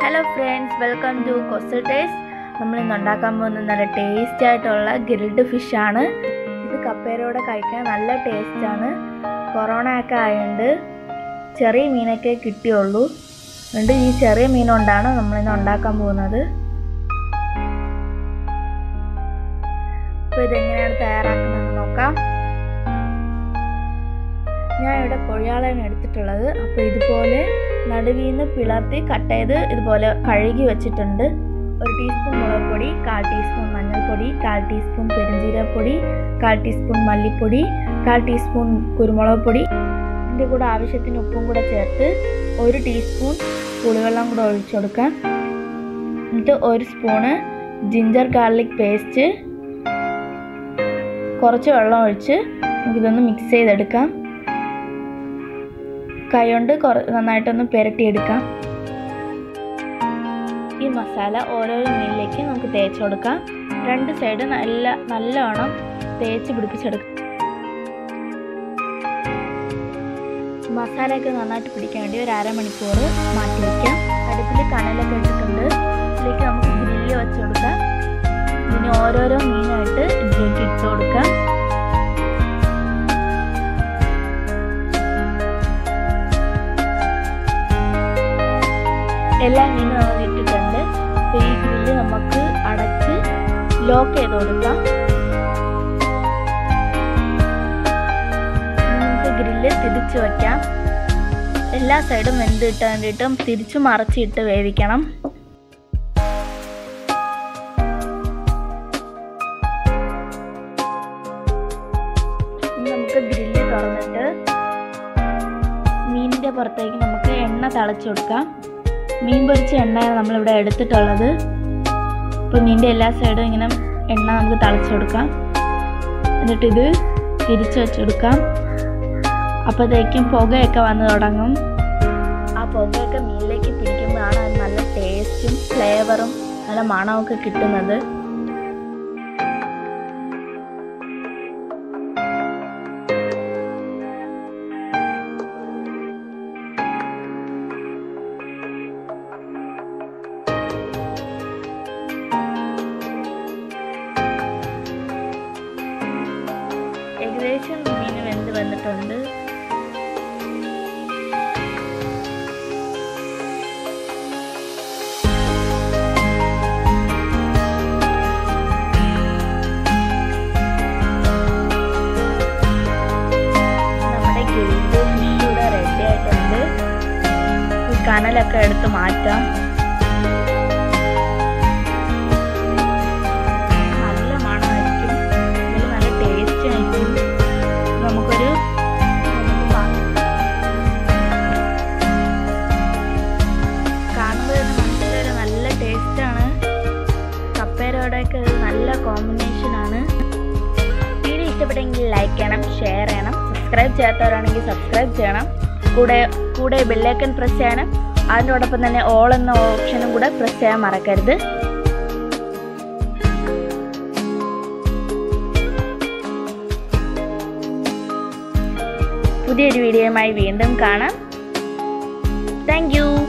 hello friends welcome to coastal taste നമ്മൾ ഇന്ന് ഉണ്ടാക്കാൻ പോകുന്ന നല്ല ടേസ്റ്റ് ആയിട്ടുള്ള ഗ്രിൽഡ് ഫിഷാണ് ഇത് കപ്പേരോടെ കഴിക്കാൻ നല്ല ടേസ്റ്റാണ് കൊറോണ ഒക്കെ ആയതുകൊണ്ട് ചെറിയ മീനൊക്കെ കിട്ടിയുള്ളൂ അതുകൊണ്ട് ഈ ചെറിയ മീൻ കൊണ്ടാണ് നമ്മളിന്ന് ഉണ്ടാക്കാൻ പോകുന്നത് അപ്പോൾ ഇതെങ്ങനെയാണ് തയ്യാറാക്കുന്നതെന്ന് നോക്കാം ഞാൻ ഇവിടെ കൊഴിയാളാണ് എടുത്തിട്ടുള്ളത് അപ്പോൾ ഇതുപോലെ നടുവീന്ന് പിളർത്തി കട്ട് ചെയ്ത് ഇതുപോലെ കഴുകി വെച്ചിട്ടുണ്ട് ഒരു ടീസ്പൂൺ മുളക് പൊടി കാൽ ടീസ്പൂൺ മഞ്ഞൾപ്പൊടി കാൽ ടീസ്പൂൺ പെരുംജീരകപ്പൊടി കാൽ ടീസ്പൂൺ മല്ലിപ്പൊടി കാൽ ടീസ്പൂൺ കുരുമുളക് പൊടി ഇതിൻ്റെ കൂടെ ആവശ്യത്തിന് ഉപ്പും കൂടെ ചേർത്ത് ഒരു ടീസ്പൂൺ പുളിവെള്ളം കൂടെ ഒഴിച്ചു കൊടുക്കാം എന്നിട്ട് ഒരു സ്പൂണ് ജിഞ്ചർ ഗാർലിക് പേസ്റ്റ് കുറച്ച് വെള്ളം ഒഴിച്ച് നമുക്കിതൊന്ന് മിക്സ് ചെയ്തെടുക്കാം കൈകൊണ്ട് കുറ നന്നായിട്ടൊന്ന് പുരട്ടിയെടുക്കാം ഈ മസാല ഓരോരോ മീനിലേക്ക് നമുക്ക് തേച്ച് കൊടുക്കാം രണ്ട് സൈഡ് നല്ല നല്ലോണം തേച്ച് പിടിപ്പിച്ചെടുക്കാം മസാലയൊക്കെ നന്നായിട്ട് പിടിക്കാൻ വേണ്ടി ഒരു അരമണിക്കൂർ മാറ്റി വയ്ക്കാം അടുപ്പിൽ കനലൊക്കെ ഇട്ടിട്ടുണ്ട് ഇതിലേക്ക് നമുക്ക് ഗ്രില്ല് വെച്ച് കൊടുക്കാം ഇനി ഓരോരോ മീനായിട്ട് ഇതിലേക്ക് ഇട്ട് കൊടുക്കാം എല്ലാ മീനും നമ്മൾ ഇട്ടിട്ടുണ്ട് അപ്പോൾ ഈ ഗ്രില്ല് നമുക്ക് അടച്ച് ലോക്ക് ചെയ്ത് കൊടുക്കാം നമുക്ക് ഗ്രില്ല് തിരിച്ച് വയ്ക്കാം എല്ലാ സൈഡും വെന്ത് കിട്ടാൻ വേണ്ടിയിട്ടും തിരിച്ചു മറച്ചിട്ട് വേവിക്കണം നമുക്ക് ഗ്രില്ല് തുറന്നിട്ട് മീനിൻ്റെ പുറത്തേക്ക് നമുക്ക് എണ്ണ തളച്ചു കൊടുക്കാം മീൻ പൊരിച്ച എണ്ണയാണ് നമ്മളിവിടെ എടുത്തിട്ടുള്ളത് അപ്പോൾ മീനിൻ്റെ എല്ലാ സൈഡും ഇങ്ങനെ എണ്ണ നമുക്ക് തളച്ചു കൊടുക്കാം എന്നിട്ടിത് തിരിച്ചു വെച്ചെടുക്കാം അപ്പോഴത്തേക്കും പുകയൊക്കെ വന്ന് തുടങ്ങും ആ പുകയൊക്കെ മീനിലേക്ക് പിടിക്കുമ്പോഴാണ് അത് നല്ല ടേസ്റ്റും ഫ്ലേവറും നല്ല മണമൊക്കെ കിട്ടുന്നത് ഏകദേശം മീൻ വെന്ത് വന്നിട്ടുണ്ട് നമ്മുടെ ഗ്രിൽഡ് ഫിഷ് ഇവിടെ റെഡി ആയിട്ടുണ്ട് ഈ കനലൊക്കെ എടുത്ത് മാറ്റാം നല്ല മണമായിരിക്കും ഇതിൽ നല്ല ടേസ്റ്റ് ആയിരിക്കും നമുക്കൊരു കാണുമ്പോൾ തന്നെ മനസ്സിലൊരു നല്ല ടേസ്റ്റാണ് കപ്പേരോടെയൊക്കെ ഒരു നല്ല കോമ്പിനേഷനാണ് വീഡിയോ ഇഷ്ടപ്പെട്ടെങ്കിൽ ലൈക്ക് ചെയ്യണം ഷെയർ ചെയ്യണം സബ്സ്ക്രൈബ് ചെയ്യാത്തവരാണെങ്കിൽ സബ്സ്ക്രൈബ് ചെയ്യണം കൂടെ കൂടെ ബെല്ലൈക്കൺ പ്രസ് ചെയ്യണം അതിനോടൊപ്പം തന്നെ ഓൾ എന്ന ഓപ്ഷനും കൂടെ പ്രസ് ചെയ്യാൻ മറക്കരുത് പുതിയൊരു വീഡിയോയുമായി വീണ്ടും കാണാം താങ്ക്